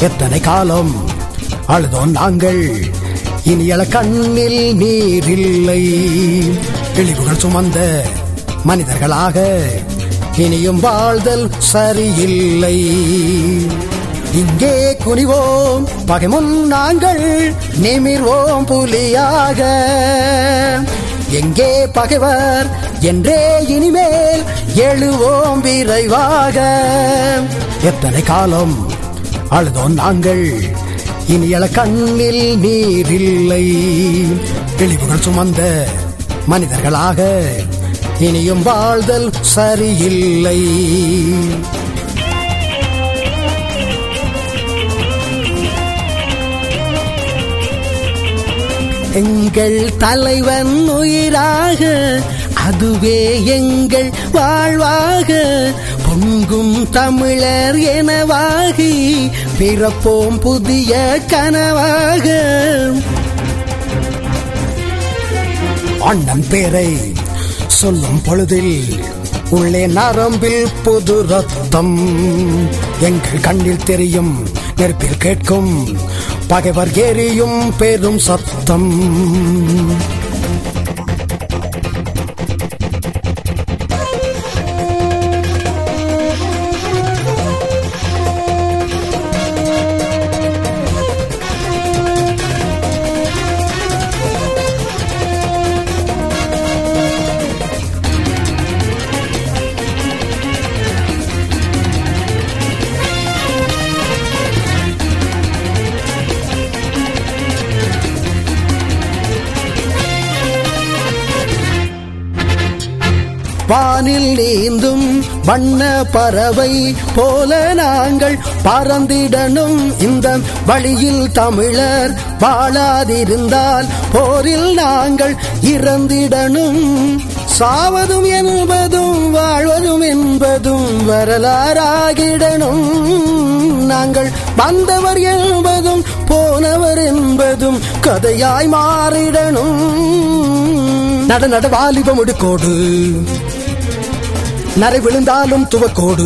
எத்தனை காலம் அழுதோம் நாங்கள் இனியள கண்ணில் நீரில்லை இழிவுகள் சுமந்த மனிதர்களாக இனியும் வாழ்தல் சரியில்லை இங்கே குனிவோம் பகைமுன் நாங்கள் நிமிர்வோம் புலியாக எங்கே பகைவர் என்றே இனிமேல் எழுவோம் விரைவாக எத்தனை காலம் அழுதோம் நாங்கள் இனியள கண்ணில் நீரில்லை இழிவுகள் சுமந்த மனிதர்களாக இனியும் வாழ்தல் சரியில்லை எங்கள் தலைவன் உயிராக அதுவே எங்கள் வாழ்வாக பொங்கும் தமிழர் எனவாகி பிறப்போம் புதிய கனவாக அண்ணன் பேரை சொல்லும் பொழுதில் உள்ளே நரம்பில் புது ரத்தம் எங்கள் கண்ணில் தெரியும் நெருப்பில் கேட்கும் பகைவர் எரியும் பெரும் சத்தம் வானில் நீந்தும் வண்ண பறவை போல நாங்கள் பறந்திடணும் இந்த வழியில் தமிழர் வாழாதிருந்தால் போரில் நாங்கள் இறந்திடணும் சாவதும் என்பதும் வாழ்வதும் என்பதும் வரலாறாகிடணும் நாங்கள் வந்தவர் என்பதும் போனவர் என்பதும் கதையாய் மாறிடணும் நட நட வாலிபம் எடுக்கோடு நரை விழுந்தாலும் துவக்கோடு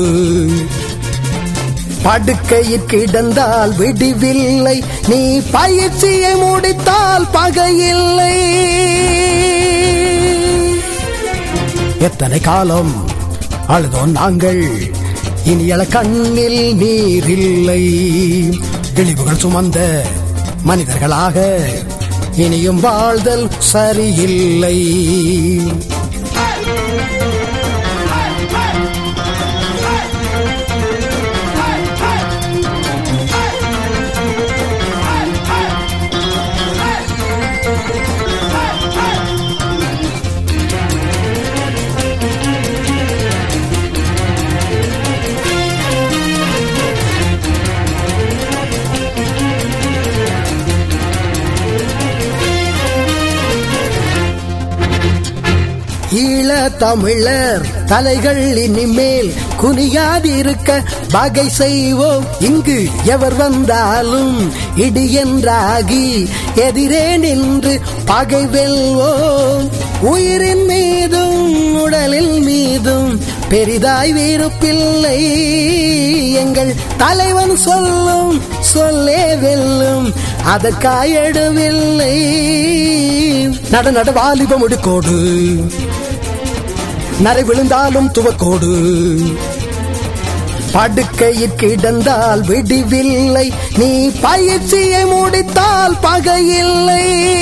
படுக்கையில் கிடந்தால் விடிவில்லை நீ பயிற்சியை முடித்தால் பகையில்லை எத்தனை காலம் அழுதோம் நாங்கள் இனியள கண்ணில் நீரில்லை இழிவுகள் சுமந்த மனிதர்களாக இனியும் வாழ்தல் சரியில்லை ஈழ தமிழர் தலைகள் இனிமேல் குனியாதிருக்க வகை செய்வோம் இங்கு எவர் வந்தாலும் இடி என்றாகி எதிரே நின்று பகை வெல்வோம் உயிரின் மீதும் உடலில் மீதும் பெரிதாய் வீறுப்பில்லை எங்கள் தலைவன் சொல்லும் சொல்லே வெல்லும் அதற்காய் எடுவில்லை நட நட வாலிபம் எடுக்கோடு நரை விழுந்தாலும் துவக்கோடு படுக்கையில் கிடந்தால் விடிவில்லை நீ பயிற்சியை முடித்தால் பகையில்லை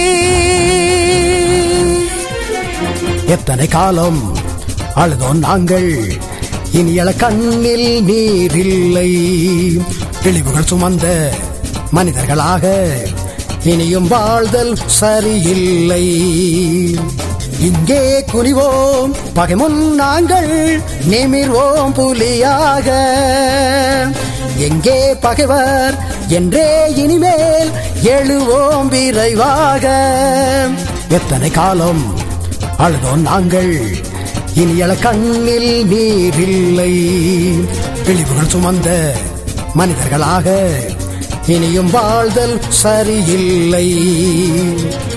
எத்தனை காலம் அழுதோம் நாங்கள் இனியள கண்ணில் நீரில்லை இழிவுகள் சுமந்த மனிதர்களாக இனியும் வாழ்தல் சரியில்லை இங்கே குனிவோம் பகைமுன் நாங்கள் நிமிர்வோம் புலியாக எங்கே பகைவர் என்றே இனிமேல் எழுவோம் விரைவாக எத்தனை காலம் அழுதோம் நாங்கள் இனியள கண்ணில் நீரில்லை இழிவுகள் சுமந்த மனிதர்களாக இனியும் வாழ்தல் சரியில்லை